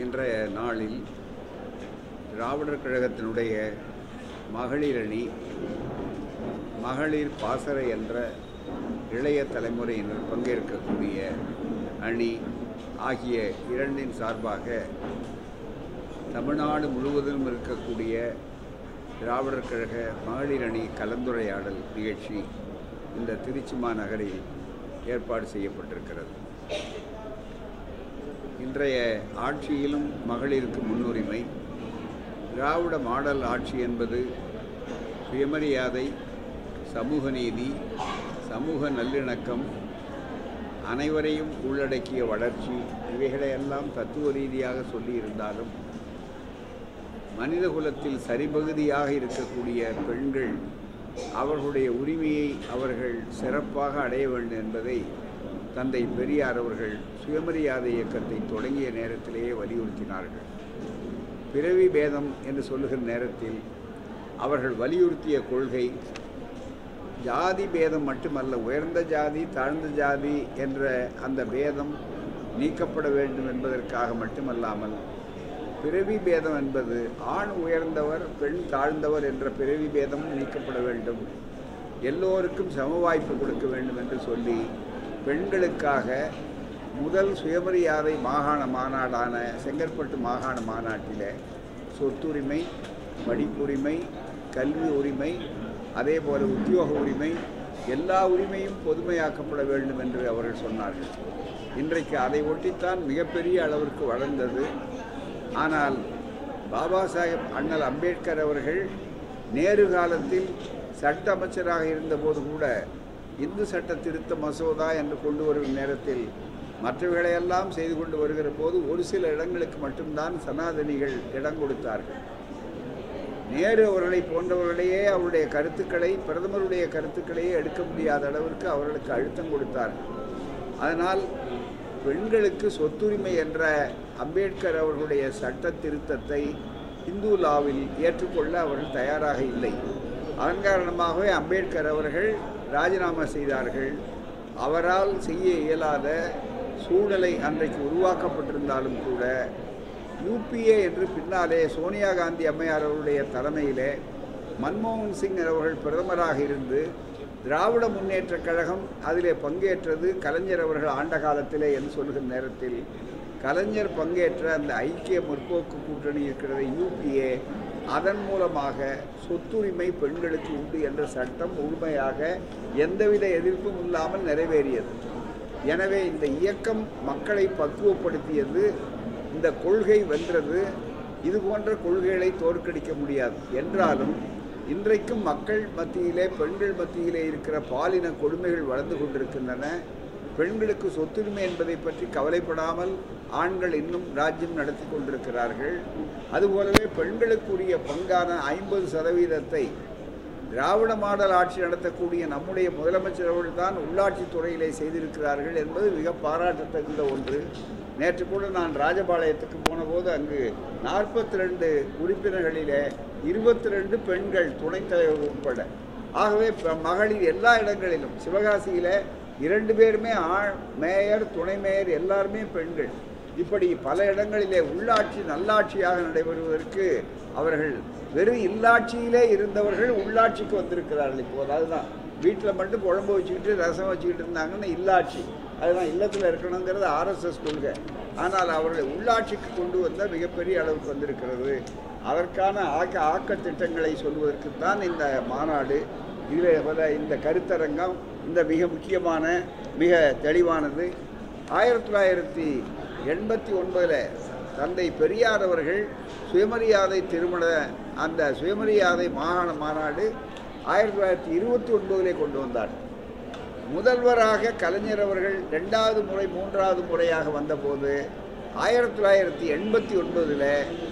இன்றைய நாளில் திராவிடர் கழகத்தினுடைய மகளிர் அணி மகளிர் பாசறை என்ற இளைய தலைமுறையினர் பங்கேற்கக்கூடிய அணி ஆகிய இரண்டின் சார்பாக தமிழ்நாடு முழுவதிலும் இருக்கக்கூடிய திராவிடர் கழக மகளிர் அணி கலந்துரையாடல் நிகழ்ச்சி இந்த திருச்சி மாநகரில் ஏற்பாடு செய்யப்பட்டிருக்கிறது இன்றைய ஆட்சியிலும் மகளிருக்கு முன்னுரிமை திராவிட மாடல் ஆட்சி என்பது சுயமரியாதை சமூக நீதி சமூக நல்லிணக்கம் அனைவரையும் உள்ளடக்கிய வளர்ச்சி இவைகளையெல்லாம் தத்துவ ரீதியாக சொல்லியிருந்தாலும் மனித குலத்தில் சரிபகுதியாக இருக்கக்கூடிய பெண்கள் அவர்களுடைய உரிமையை அவர்கள் சிறப்பாக அடைய வேண்டும் என்பதை தந்தை பெரியார் அவர்கள் சுயமரியாதை இயக்கத்தை தொடங்கிய நேரத்திலேயே வலியுறுத்தினார்கள் பிறவி பேதம் என்று சொல்லுகிற நேரத்தில் அவர்கள் வலியுறுத்திய கொள்கை ஜாதி பேதம் மட்டுமல்ல உயர்ந்த ஜாதி தாழ்ந்த ஜாதி என்ற அந்த பேதம் நீக்கப்பட வேண்டும் என்பதற்காக மட்டுமல்லாமல் பிறவி பேதம் என்பது ஆண் உயர்ந்தவர் பெண் தாழ்ந்தவர் என்ற பிறவி பேதம் நீக்கப்பட வேண்டும் எல்லோருக்கும் சம வாய்ப்பு கொடுக்க வேண்டும் என்று சொல்லி பெண்களுக்காக முதல் சுயமரியாதை மாகாண மாநாடான செங்கற்பட்டு மாகாண மாநாட்டில் சொத்துரிமை படிப்புரிமை கல்வி உரிமை அதே போல உத்தியோக உரிமை எல்லா உரிமையும் பொதுமையாக்கப்பட வேண்டும் என்று அவர்கள் சொன்னார்கள் இன்றைக்கு அதை ஒட்டித்தான் மிகப்பெரிய அளவிற்கு வளர்ந்தது ஆனால் பாபா சாஹேப் அண்ணல் அம்பேத்கர் அவர்கள் நேரு காலத்தில் சட்ட அமைச்சராக இருந்தபோது கூட இந்து சட்ட திருத்த மசோதா என்று கொண்டு வரும் நேரத்தில் மற்றவைகளையெல்லாம் செய்து கொண்டு வருகிற போது ஒரு சில இடங்களுக்கு மட்டும்தான் சனாதனிகள் இடம் கொடுத்தார்கள் நேரு அவர்களை போன்றவர்களையே அவருடைய கருத்துக்களை பிரதமருடைய கருத்துக்களையே எடுக்க முடியாத அளவிற்கு அவர்களுக்கு அழுத்தம் கொடுத்தார்கள் அதனால் பெண்களுக்கு சொத்துரிமை என்ற அம்பேத்கர் அவர்களுடைய சட்ட திருத்தத்தை இந்து லாவில் ஏற்றுக்கொள்ள அவர்கள் தயாராக இல்லை அதன் காரணமாகவே அம்பேத்கர் அவர்கள் ராஜினாமா செய்தார்கள் அவரால் செய்ய இயலாத சூழலை அன்றைக்கு உருவாக்கப்பட்டிருந்தாலும் கூட யூபிஏ என்று பின்னாலே சோனியா காந்தி அம்மையார் அவருடைய தலைமையிலே மன்மோகன் சிங் அவர்கள் பிரதமராக இருந்து திராவிட முன்னேற்றக் கழகம் அதிலே பங்கேற்றது கலைஞர் அவர்கள் ஆண்ட காலத்திலே என்று சொல்கிற நேரத்தில் கலைஞர் பங்கேற்ற அந்த ஐக்கிய முற்போக்கு கூட்டணி இருக்கிறது யூபிஏ அதன் மூலமாக சொத்துரிமை பெண்களுக்கு உண்டு என்ற சட்டம் முழுமையாக எந்தவித எதிர்ப்பும் இல்லாமல் நிறைவேறியது எனவே இந்த இயக்கம் மக்களை பக்குவப்படுத்தியது இந்த கொள்கை வென்றது இது போன்ற கொள்கைகளை தோற்கடிக்க முடியாது என்றாலும் இன்றைக்கும் மக்கள் மத்தியிலே பெண்கள் மத்தியிலே இருக்கிற பாலின கொடுமைகள் வளர்ந்து கொண்டிருக்கின்றன பெண்களுக்கு சொத்துரிமை என்பதை பற்றி கவலைப்படாமல் ஆண்கள் இன்னும் ராஜ்யம் நடத்தி கொண்டிருக்கிறார்கள் அதுபோலவே பெண்களுக்குரிய பங்கான ஐம்பது சதவீதத்தை திராவிட மாடல் ஆட்சி நடத்தக்கூடிய நம்முடைய முதலமைச்சர் அவர்கள் தான் உள்ளாட்சி துறையிலே செய்திருக்கிறார்கள் என்பது மிக பாராட்டத்தகுந்த ஒன்று நேற்று கூட நான் ராஜபாளையத்துக்கு போனபோது அங்கு நாற்பத்தி ரெண்டு உறுப்பினர்களிலே இருபத்தி ரெண்டு பெண்கள் துணைத் தலைவர் உட்பட ஆகவே ப- மகளிர் எல்லா இடங்களிலும் சிவகாசியில் இரண்டு பேருமே ஆண் மேயர் துணை மேயர் எல்லாருமே பெண்கள் இப்படி பல இடங்களிலே உள்ளாட்சி நல்லாட்சியாக நடைபெறுவதற்கு அவர்கள் வெறும் இல்லாட்சியிலே இருந்தவர்கள் உள்ளாட்சிக்கு வந்திருக்கிறார்கள் இப்போது அதுதான் வீட்டில் மட்டும் குழம்பு வச்சுக்கிட்டு ரசம் வச்சுக்கிட்டு இருந்தாங்கன்னா இல்லாட்சி அதுதான் இல்லத்தில் இருக்கணுங்கிறது ஆர்எஸ்எஸ் கொள்கை ஆனால் அவர்களை உள்ளாட்சிக்கு கொண்டு வந்த மிகப்பெரிய அளவுக்கு வந்திருக்கிறது அதற்கான ஆக்க ஆக்க திட்டங்களை சொல்வதற்குத்தான் இந்த மாநாடு இதில் வர இந்த கருத்தரங்கம் இந்த மிக முக்கியமான மிக தெளிவானது ஆயிரத்தி தொள்ளாயிரத்தி எண்பத்தி ஒன்பதில் தந்தை பெரியார் அவர்கள் சுயமரியாதை திருமண அந்த சுயமரியாதை மாகாண மாநாடு ஆயிரத்தி தொள்ளாயிரத்தி இருபத்தி ஒன்பதிலே கொண்டு வந்தார் முதல்வராக கலைஞர் அவர்கள் ரெண்டாவது முறை மூன்றாவது முறையாக வந்தபோது ஆயிரத்தி தொள்ளாயிரத்தி எண்பத்தி ஒன்பதில்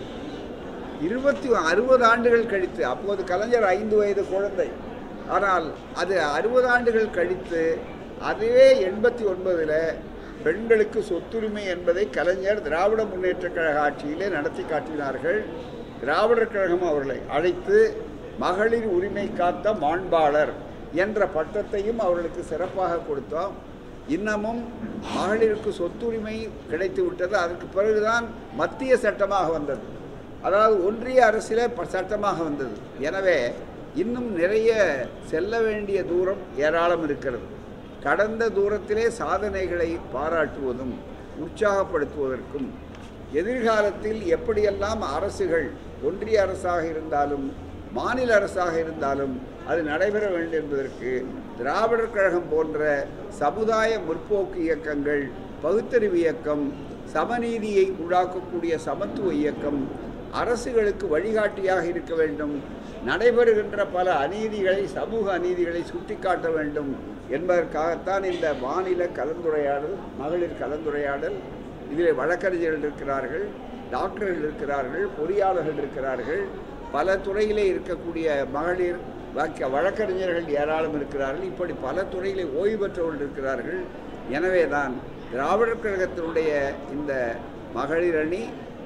இருபத்தி அறுபது ஆண்டுகள் கழித்து அப்போது கலைஞர் ஐந்து வயது குழந்தை ஆனால் அது அறுபது ஆண்டுகள் கழித்து அதுவே எண்பத்தி ஒன்பதில் பெண்களுக்கு சொத்துரிமை என்பதை கலைஞர் திராவிட முன்னேற்றக் கழக ஆட்சியிலே நடத்தி காட்டினார்கள் திராவிடர் கழகம் அவர்களை அழைத்து மகளிர் உரிமை காத்த மாண்பாளர் என்ற பட்டத்தையும் அவர்களுக்கு சிறப்பாக கொடுத்தோம் இன்னமும் மகளிருக்கு சொத்துரிமை கிடைத்து விட்டது அதற்கு பிறகுதான் மத்திய சட்டமாக வந்தது அதாவது ஒன்றிய அரசிலே ப- சட்டமாக வந்தது எனவே இன்னும் நிறைய செல்ல வேண்டிய தூரம் ஏராளம் இருக்கிறது கடந்த தூரத்திலே சாதனைகளை பாராட்டுவதும் உற்சாகப்படுத்துவதற்கும் எதிர்காலத்தில் எப்படியெல்லாம் அரசுகள் ஒன்றிய அரசாக இருந்தாலும் மாநில அரசாக இருந்தாலும் அது நடைபெற வேண்டும் என்பதற்கு திராவிடர் கழகம் போன்ற சமுதாய முற்போக்கு இயக்கங்கள் பகுத்தறிவு இயக்கம் சமநீதியை உண்டாக்கக்கூடிய சமத்துவ இயக்கம் அரசுகளுக்கு வழிகாட்டியாக இருக்க வேண்டும் நடைபெறுகின்ற பல அநீதிகளை சமூக அநீதிகளை சுட்டிக்காட்ட வேண்டும் என்பதற்காகத்தான் இந்த மாநில கலந்துரையாடல் மகளிர் கலந்துரையாடல் இதில் வழக்கறிஞர்கள் இருக்கிறார்கள் டாக்டர்கள் இருக்கிறார்கள் பொறியாளர்கள் இருக்கிறார்கள் பல துறையிலே இருக்கக்கூடிய மகளிர் வாக்கிய வழக்கறிஞர்கள் ஏராளம் இருக்கிறார்கள் இப்படி பல துறையிலே ஓய்வு பெற்றவர்கள் இருக்கிறார்கள் எனவே தான் திராவிடர் கழகத்தினுடைய இந்த மகளிர் அணி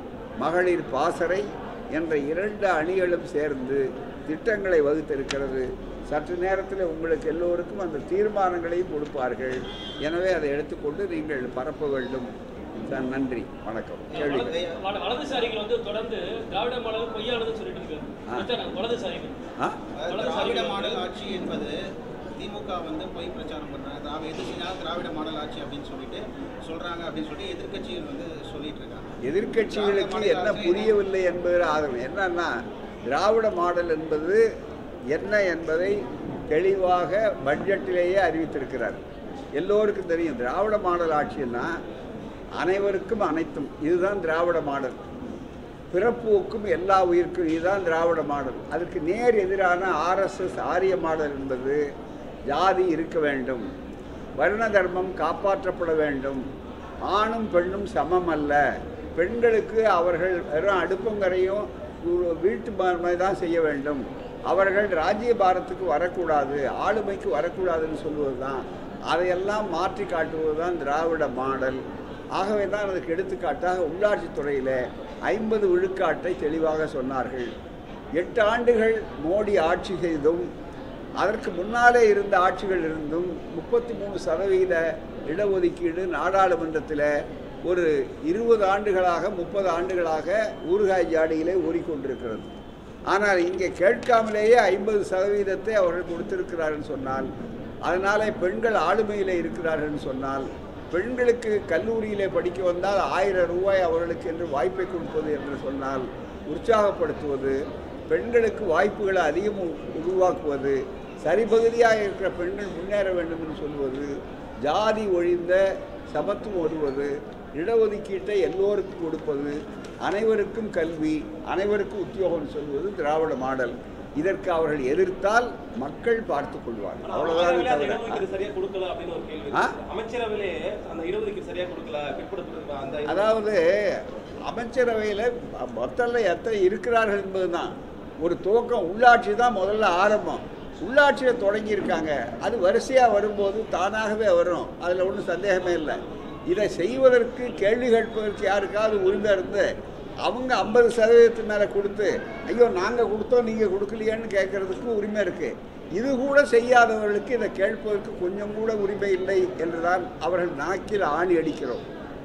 மகளிர் பாசறை என்ற இரண்டு அணிகளும் சேர்ந்து திட்டங்களை வகுத்திருக்கிறது சற்று நேரத்தில் உங்களுக்கு எல்லோருக்கும் அந்த தீர்மானங்களையும் கொடுப்பார்கள் எனவே அதை எடுத்துக்கொண்டு நீங்கள் பரப்ப வேண்டும் சார் நன்றி வணக்கம் கேள்விகள் வல- வலதுசாரிகள் வந்து தொடர்ந்து திராவிட மாடல் பொய்யானதுன்னு சொல்லிட்டு இருக்காங்க ஆ. பிரச்சாரம் வலதுசாரிகள் ஆ அதாவது திராவிட மாடல் ஆட்சி என்பது திமுக வந்து பொய் பிரச்சாரம் பண்றாங்க திராவிட எது செஞ்சாலும் திராவிட மாடல் ஆட்சி அப்படின்னு சொல்லிட்டு சொல்றாங்க அப்படின்னு சொல்லி எதிர்க்கட்சிகள் வந்து சொல்லிட்டு இருக்காங்க எதிர்க்கட்சிகளுக்கு என்ன புரியவில்லை என்பது ஆதரவு என்னன்னா திராவிட மாடல் என்பது என்ன என்பதை தெளிவாக பட்ஜெட்டிலேயே அறிவித்திருக்கிறார் எல்லோருக்கும் தெரியும் திராவிட மாடல் ஆட்சின்னா அனைவருக்கும் அனைத்தும் இதுதான் திராவிட மாடல் பிறப்புக்கும் எல்லா உயிர்க்கும் இதுதான் திராவிட மாடல் அதுக்கு நேர் எதிரான ஆர்எஸ்எஸ் ஆரிய மாடல் என்பது ஜாதி இருக்க வேண்டும் வர்ண தர்மம் காப்பாற்றப்பட வேண்டும் ஆணும் பெண்ணும் சமம் அல்ல பெண்களுக்கு அவர்கள் வெறும் அடுப்பங்கரையும் ஒரு வீட்டு மாதிரி தான் செய்ய வேண்டும் அவர்கள் ராஜ்ய பாரத்துக்கு வரக்கூடாது ஆளுமைக்கு வரக்கூடாதுன்னு சொல்லுவது தான் அதையெல்லாம் மாற்றி காட்டுவது தான் திராவிட மாடல் ஆகவே தான் அதுக்கு எடுத்துக்காட்டாக உள்ளாட்சித் துறையில் ஐம்பது விழுக்காட்டை தெளிவாக சொன்னார்கள் எட்டு ஆண்டுகள் மோடி ஆட்சி செய்தும் அதற்கு முன்னாலே இருந்த ஆட்சிகள் இருந்தும் முப்பத்தி மூணு சதவீத இடஒதுக்கீடு நாடாளுமன்றத்தில் ஒரு இருபது ஆண்டுகளாக முப்பது ஆண்டுகளாக ஊறுகாய் ஜாடியிலே ஊறிக்கொண்டிருக்கிறது ஆனால் இங்கே கேட்காமலேயே ஐம்பது சதவீதத்தை அவர்கள் கொடுத்திருக்கிறார்கள் சொன்னால் அதனாலே பெண்கள் ஆளுமையில் இருக்கிறார்கள் சொன்னால் பெண்களுக்கு கல்லூரியிலே படிக்க வந்தால் ஆயிரம் ரூபாய் அவர்களுக்கு என்று வாய்ப்பை கொடுப்பது என்று சொன்னால் உற்சாகப்படுத்துவது பெண்களுக்கு வாய்ப்புகளை அதிகம் உ- உருவாக்குவது சரிபகுதியாக இருக்கிற பெண்கள் முன்னேற வேண்டும் என்று சொல்வது ஜாதி ஒழிந்த சமத்துவம் வருவது இடஒதுக்கீட்டை எல்லோருக்கும் கொடுப்பது அனைவருக்கும் கல்வி அனைவருக்கும் உத்தியோகம் சொல்வது திராவிட மாடல் இதற்கு அவர்கள் எதிர்த்தால் மக்கள் பார்த்துக் கொள்வார்கள் அவ்வளவுதான் அமைச்சரவையிலே அந்த தவிர இடஒதுக்கீடு சரியா கொடுக்கல அப்படின்னு ஒரு கேள்வி ஆ? அமைச்சரவையிலே அந்த இடஒதுக்கீடு சரியா கொடுக்கல பிற்படுத்த அந்த இது- அதாவது அமைச்சரவையில் மொத்தம்ல எத்தனை இருக்கிறார்கள் என்பதுதான் ஒரு துவக்கம் உள்ளாட்சி தான் முதல்ல ஆரம்பம் உள்ளாட்சியில் தொடங்கியிருக்காங்க அது வரிசையாக வரும்போது தானாகவே வரும் அதில் ஒன்றும் சந்தேகமே இல்லை இதை செய்வதற்கு கேள்வி கேட்பதற்கு யாருக்காவது உரிமை இருந்து அவங்க ஐம்பது சதவீதத்து மேலே கொடுத்து ஐயோ நாங்கள் கொடுத்தோம் நீங்கள் கொடுக்கலையேன்னு கேட்கறதுக்கு உரிமை இருக்குது இது கூட செய்யாதவர்களுக்கு இதை கேட்பதற்கு கொஞ்சம் கூட உரிமை இல்லை என்றுதான் அவர்கள் நாக்கில் ஆணி அடிக்கிறோம்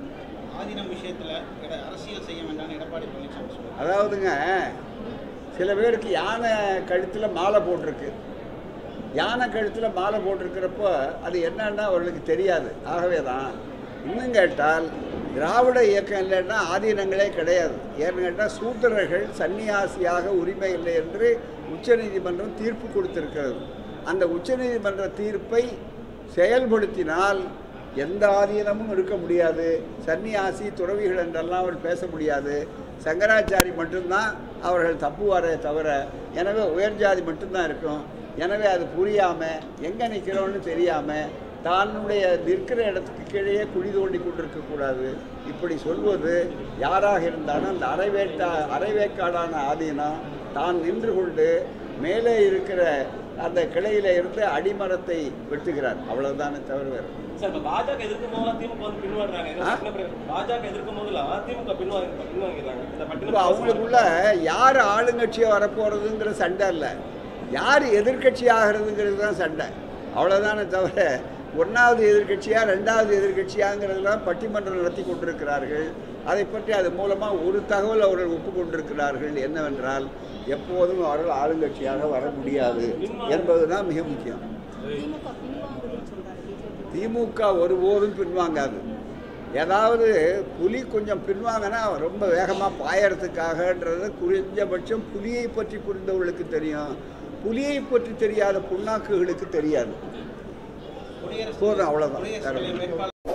ஆதீனம் விஷயத்துல எட- அரசியல் செய்ய வேண்டாம்னு எடப்பாடி பழனிசாமி சொல்றாரு அதாவதுங்க சில பேருக்கு யானை கழுத்தில் மாலை போட்டிருக்கு யானை கழுத்தில் மாலை போட்டிருக்கிறப்போ அது என்னன்னா அவர்களுக்கு தெரியாது ஆகவே தான் இன்னும் கேட்டால் திராவிட இயக்கம் இல்லைன்னா ஆதீனங்களே கிடையாது ஏன்னு கேட்டால் சூத்திரர்கள் சன்னியாசியாக உரிமை இல்லை என்று உச்சநீதிமன்றம் தீர்ப்பு கொடுத்திருக்கிறது அந்த உச்சநீதிமன்ற தீர்ப்பை செயல்படுத்தினால் எந்த ஆதீனமும் இருக்க முடியாது சன்னியாசி துறவிகள் என்றெல்லாம் அவர் பேச முடியாது சங்கராச்சாரி மட்டும்தான் அவர்கள் தப்புவாரே தவிர எனவே உயர் ஜாதி மட்டும்தான் இருக்கும் எனவே அது புரியாமல் எங்கே நிற்கிறோன்னு தெரியாமல் தன்னுடைய நிற்கிற இடத்துக்கு கீழே குழி தோண்டி கொண்டிருக்கக்கூடாது இப்படி சொல்வது யாராக இருந்தாலும் அந்த அரைவேட்டா அரைவேக்காடான ஆதீனம் தான் நின்று கொண்டு மேலே இருக்கிற அந்த கிளையில இருந்து அடிமரத்தை வெட்டுகிறார் அவ்வளவுதானே தவிர வேறு சார் இப்ப பாஜக எதிர்க்கும் போதெல்லாம் திமுக வந்து பின்வாடுறாங்க ஏதோ ஆ? சட்டப் பிரகாரம் பாஜக எதிர்க்கும் போதெல்லாம் திமுக பின்வாங்க பின்வாங்கிறாங்க இந்த இப்போ பட்டியல அவங்களுக்குள்ள யார் ஆளுங்கட்சியாக வரப்போகிறதுங்கிற சண்டை இல்லை யார் எதிர்க்கட்சி ஆகிறதுங்கிறது தான் சண்டை அவ்வளோதானே தவிர ஒன்றாவது எதிர்க்கட்சியா ரெண்டாவது எதிர்க்கட்சியாங்கிறதெல்லாம் பட்டிமன்றம் நடத்தி கொண்டிருக்கிறார்கள் அதை பற்றி அது மூலமாக ஒரு தகவல் அவர்கள் ஒப்புக்கொண்டிருக்கிறார்கள் என்னவென்றால் எப்போதும் அவர்கள் ஆளுங்கட்சியாக வர முடியாது என்பதுதான் மிக முக்கியம் திமுக பின்வாங்குதுன்னு சொல்றாரு பிஜேபி திமுக ஒருபோதும் பின்வாங்காது ஏதாவது புலி கொஞ்சம் பின்வாங்கினா ரொம்ப வேகமாக பாயறதுக்காகன்றது குறைஞ்சபட்சம் புலியை பற்றி புரிந்தவர்களுக்கு தெரியும் புலியை பற்றி தெரியாத புண்ணாக்குகளுக்கு தெரியாது குடியரசு போதும், அவ்வளவுதான். குடியரசு தலைவர் வேட்பாளர்